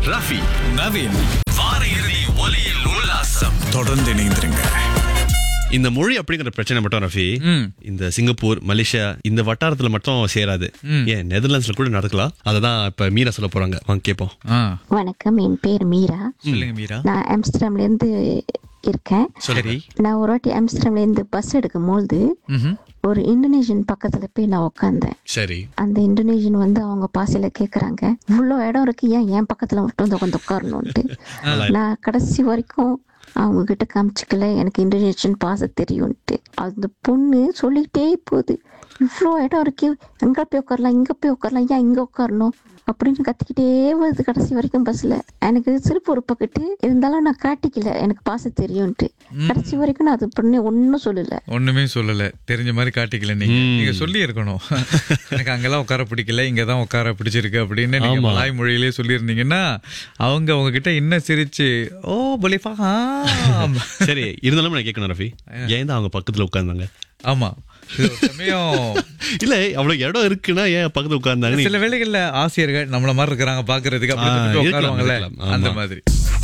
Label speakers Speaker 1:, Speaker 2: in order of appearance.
Speaker 1: ரஃபி
Speaker 2: நவீன்
Speaker 1: வார இறுதி ஒலியில் உல்லாசம்
Speaker 2: தொடர்ந்து இணைந்திருங்க
Speaker 3: இந்த மொழி அப்படிங்கிற பிரச்சனை மட்டும் ரஃபி
Speaker 4: ம்.
Speaker 3: இந்த சிங்கப்பூர் மலேசியா இந்த வட்டாரத்துல மட்டும் சேராது ஏன் நெதர்லாண்ட்ஸ்ல கூட நடக்கலாம் அதை தான் இப்ப மீரா சொல்ல போறாங்க வாங்க கேட்போம்
Speaker 4: ஆ
Speaker 5: வணக்கம் என் பேர் மீரா
Speaker 4: சொல்லுங்க மீரா
Speaker 5: நான் ஆம்ஸ்டர்டாம்ல இருந்து இருக்கேன்
Speaker 4: சரி
Speaker 5: நான் ஒரு வாட்டி ஆம்ஸ்டர்டாம்ல இருந்து பஸ் எடுக்கும் போது
Speaker 4: ம்ஹும்.
Speaker 5: ஒரு இந்தோனேஷியன் பக்கத்துல போய் நான் உட்காந்தேன்
Speaker 3: சரி
Speaker 5: அந்த இந்தோனேஷியன் வந்து அவங்க பாசையில கேக்குறாங்க இவ்வளோ இடம் இருக்கு ஏன் என் பக்கத்துல மட்டும் வந்து உட்காந்து உட்காரணும்ட்டு நான் கடைசி வரைக்கும் அவங்க கிட்ட காமிச்சிக்கல எனக்கு இந்தோனேஷியன் பாச தெரியும்ட்டு அந்த பொண்ணு சொல்லிக்கிட்டே போகுது இவ்வளோ இடம் இருக்கு எங்க போய் உட்காரலாம் இங்க போய் உட்காரலாம் ஏன் இங்க உட்காரணும் அப்படின்னு கத்திக்கிட்டே வருது கடைசி வரைக்கும் பஸ்ல எனக்கு சிரிப்பு ஒரு பக்கத்து இருந்தாலும் நான் காட்டிக்கல எனக்கு பாச தெரியும்ட்டு கடைசி வரைக்கும் நான் அது பொண்ணு ஒன்னும் சொல்லல
Speaker 4: ஒண்ணுமே சொல்லல தெரிஞ்ச மாதிரி காட்டிக்கல நீங்க நீங்க சொல்லி இருக்கணும் எனக்கு அங்கெல்லாம் உட்கார பிடிக்கல இங்க தான் உட்கார பிடிச்சிருக்கு அப்படின்னு நீங்க
Speaker 3: ஆமா.
Speaker 4: மலாய் மொழியிலே சொல்லியிருந்தீங்கன்னா அவங்க உங்ககிட்ட இன்னும் சிரிச்சு ஓ பொலிஃபா
Speaker 3: சரி இருந்தாலும் நான் கேட்கணும் ரஃபி ஏன் தான் அவங்க பக்கத்துல உட்கார்ந்தாங்க
Speaker 4: ஆமா இது ஒரு சமயம்
Speaker 3: இல்ல அவ்வளவு இடம் இருக்குன்னா ஏன் பக்கத்துல உட்கார்ந்தாங்க
Speaker 4: சில வேளைகள்ல ஆசிரியர்கள் நம்மள மாதிரி இருக்கிறாங்க பாக்குறதுக்கு அப்படி
Speaker 3: ஆ,
Speaker 4: திருப்பி
Speaker 3: இருக்கலாம்,
Speaker 4: உட்காருவாங்கல்ல
Speaker 3: இருக்கலாம். ஆமா.
Speaker 4: அந்த மாதிரி